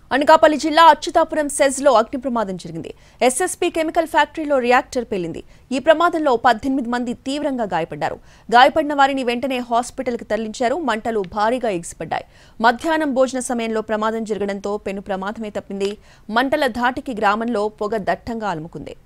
అనకాపల్లి జిల్లా అచ్యుతాపురం సెజ్ లో అగ్ని ప్రమాదం జరిగింది ఎస్ఎస్పీ కెమికల్ ఫ్యాక్టరీలో రియాక్టర్ పేలింది ఈ ప్రమాదంలో పద్దెనిమిది మంది తీవ్రంగా గాయపడ్డారు గాయపడిన వారిని వెంటనే హాస్పిటల్కి తరలించారు మంటలు భారీగా ఎగిసిపడ్డాయి మధ్యాహ్నం భోజన సమయంలో ప్రమాదం జరగడంతో పెను ప్రమాదమే తప్పింది మంటల ధాటికి గ్రామంలో పొగ దట్టంగా అలుముకుంది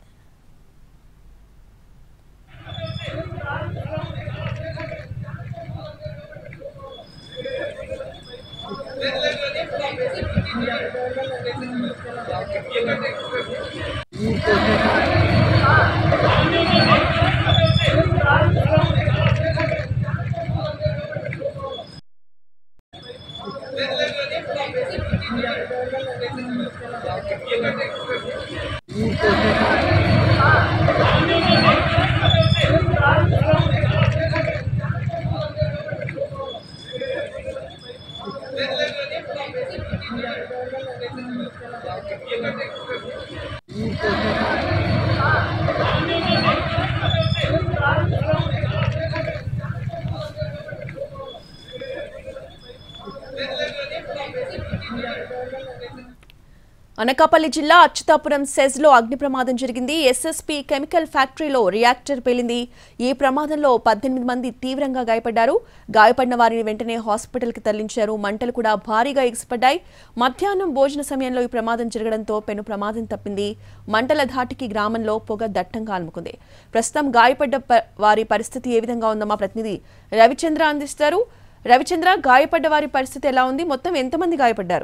అనకాపల్లి జిల్లా అచ్యుతాపురం సెజ్ లో అగ్ని ప్రమాదం జరిగింది ఎస్ఎస్పీ కెమికల్ ఫ్యాక్టరీలో రియాక్టర్ పేలింది ఈ ప్రమాదంలో పద్దెనిమిది మంది తీవ్రంగా గాయపడ్డారు గాయపడిన వారిని వెంటనే హాస్పిటల్కి తరలించారు మంటలు కూడా భారీగా ఎగిసిపడ్డాయి మధ్యాహ్నం భోజన సమయంలో ఈ ప్రమాదం జరగడంతో పెను ప్రమాదం తప్పింది మంటల ధాటికి గ్రామంలో పొగ దట్టంగా అలుముకుంది ప్రస్తుతం గాయపడ్డ ప- వారి పరిస్థితి ఏ విధంగా ఉందో మా ప్రతినిధి రవిచంద్ర అందిస్తారు రవిచంద్ర గాయపడ్డ వారి పరిస్థితి ఎలా ఉంది మొత్తం ఎంతమంది గాయపడ్డారు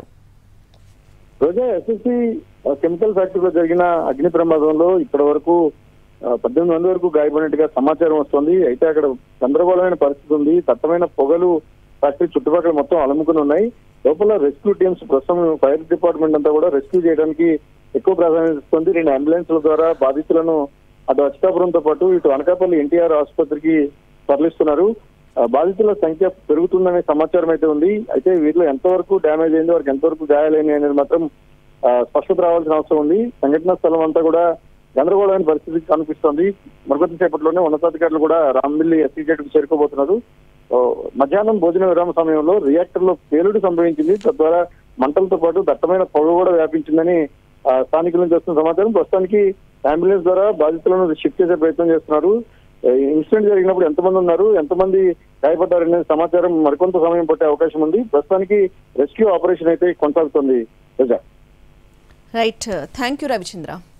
రోజా ఎస్ఎస్సి కెమికల్ ఫ్యాక్టరీలో జరిగిన అగ్ని ప్రమాదంలో ఇప్పటి వరకు ఆ, పద్దెనిమిది మంది వరకు గాయపడినట్టుగా సమాచారం వస్తుంది అయితే అక్కడ గందరగోళమైన పరిస్థితి ఉంది దట్టమైన పొగలు ఫ్యాక్టరీ చుట్టుపక్కల మొత్తం అలుముకుని ఉన్నాయి లోపల రెస్క్యూ టీమ్స్ ప్రస్తుతం ఫైర్ డిపార్ట్మెంట్ అంతా కూడా రెస్క్యూ చేయడానికి ఎక్కువ ప్రాధాన్యత ఇస్తుంది రెండు అంబులెన్స్ల ద్వారా బాధితులను అటు అచ్యుతాపురంతో పాటు ఇటు అనకాపల్లి ఎన్టీఆర్ ఆసుపత్రికి తరలిస్తున్నారు ఆ, బాధితుల సంఖ్య పెరుగుతుందనే సమాచారం అయితే ఉంది అయితే వీటిలో ఎంతవరకు డ్యామేజ్ అయింది వారికి ఎంతవరకు గాయాలైంది అనేది మాత్రం ఆ, స్పష్టత రావాల్సిన అవసరం ఉంది సంఘటనా స్థలం అంతా కూడా గందరగోళమైన పరిస్థితి కనిపిస్తోంది మరికొద్ది సేపట్లోనే ఉన్నతాధికారులు కూడా రాంబిల్లి ఎస్సీజెడ్ కు చేరుకోబోతున్నారు ఓ, మధ్యాహ్నం భోజన విరామ సమయంలో రియాక్టర్ లో పేలుడు సంభవించింది తద్వారా మంటలతో పాటు దట్టమైన పొగ కూడా వ్యాపించిందని ఆ, స్థానికుల నుంచి వస్తున్న సమాచారం ప్రస్తుతానికి అంబులెన్స్ ద్వారా బాధితులను షిఫ్ట్ చేసే ప్రయత్నం చేస్తున్నారు ఆ, ఇన్సిడెంట్ జరిగినప్పుడు ఎంతమంది ఉన్నారు ఎంతమంది గాయపడ్డారు అనే సమాచారం మరికొంత సమయం పట్టే అవకాశం ఉంది ప్రస్తుతానికి రెస్క్యూ ఆపరేషన్ అయితే కొనసాగుతుంది ప్రజా రైట్ థ్యాంక్ యూ రవిచంద్ర